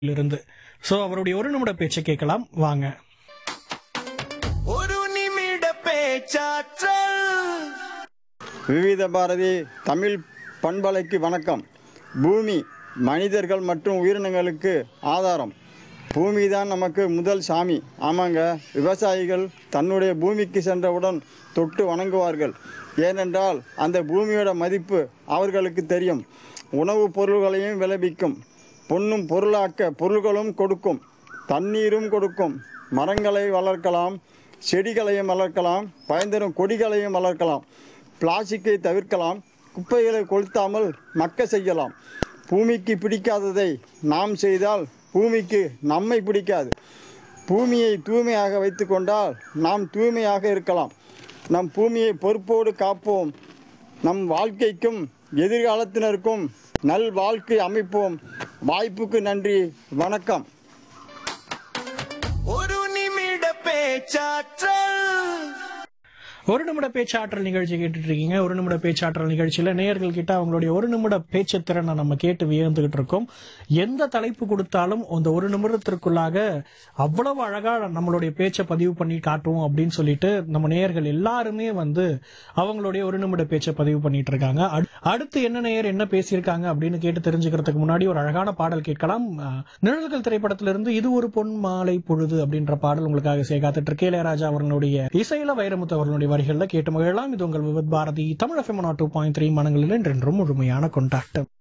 இருந்து சோ அவருடைய ஒரு நிமிட பேச்சை கேட்கலாம் வாங்க ஒரு நிமிட பேச்சாற்றல் விவித பாரதி தமிழ் பண்பலைக்கு வணக்கம் பூமி மனிதர்கள் மற்றும் உயிரினங்களுக்கு ஆதாரம் பூமி தான் நமக்கு முதல் சாமி ஆமாங்க விவசாயிகள் தன்னுடைய பூமிக்கு சென்றவுடன் தொட்டு வணங்குவார்கள் ஏனென்றால் அந்த பூமியோட மதிப்பு அவர்களுக்கு தெரியும் உணவுப் பொருள்களையும் விளைவிக்கும் பொன்னும் பொருளாக்க பொருள்களும் கொடுக்கும் தண்ணீரும் கொடுக்கும் மரங்களை வளர்க்கலாம் செடிகளையும் வளர்க்கலாம் பயன்தரும் கொடிகளையும் வளர்க்கலாம் பிளாஸ்டிக்கை தவிர்க்கலாம் குப்பைகளை கொளுத்தாமல் மக்க செய்யலாம் பூமிக்கு பிடிக்காததை நாம் செய்தால் பூமிக்கு நம்மை பிடிக்காது பூமியை தூய்மையாக வைத்துக்கொண்டால் நாம் தூய்மையாக இருக்கலாம் நம் பூமியை பொறுப்போடு காப்போம் நம் வாழ்க்கைக்கும் எதிர்காலத்தினருக்கும் நல் வாழ்க்கை அமைப்போம் வாய்ப்புக்கு நன்றி வணக்கம் ஒரு நிமிட பேச்சாற்றல் ஒரு நிமிட பேச்சாற்றல் நிகழ்ச்சி கேட்டுட்டு இருக்கீங்க ஒரு நிமிட பேச்சாற்றல் நிகழ்ச்சியில நேயர்கள் கிட்ட அவங்களுடைய ஒரு நிமிட பேச்சு திறனை நம்ம கேட்டு வியந்துகிட்டு இருக்கோம் எந்த தலைப்பு கொடுத்தாலும் அந்த ஒரு நிமிடத்திற்குள்ளாக அவ்வளவு அழகா நம்மளுடைய பேச்சை பதிவு பண்ணி காட்டுவோம் அப்படின்னு சொல்லிட்டு நம்ம நேயர்கள் எல்லாருமே வந்து அவங்களுடைய ஒரு நிமிட பேச்சை பதிவு பண்ணிட்டு இருக்காங்க அடு- அடுத்து என்ன நேயர் என்ன பேசியிருக்காங்க அப்படின்னு கேட்டு தெரிஞ்சுக்கிறதுக்கு முன்னாடி ஒரு அழகான பாடல் கேட்கலாம் அஹ், நிழல்கள் திரைப்படத்திலிருந்து இது ஒரு பொன் மாலை பொழுது அப்படின்ற பாடல் உங்களுக்காக சேர்க்காத்துட்டு இருக்கு இளையராஜா அவர்களுடைய இசையில வைரமுத்து அவர்களுடைய வரிகள்ல கேட்டு மகிழலாம் இது உங்கள் Vividh Bharati Tamil FM two point three மனங்களில் என்றென்றும் முழுமையான கொண்டாட்டம்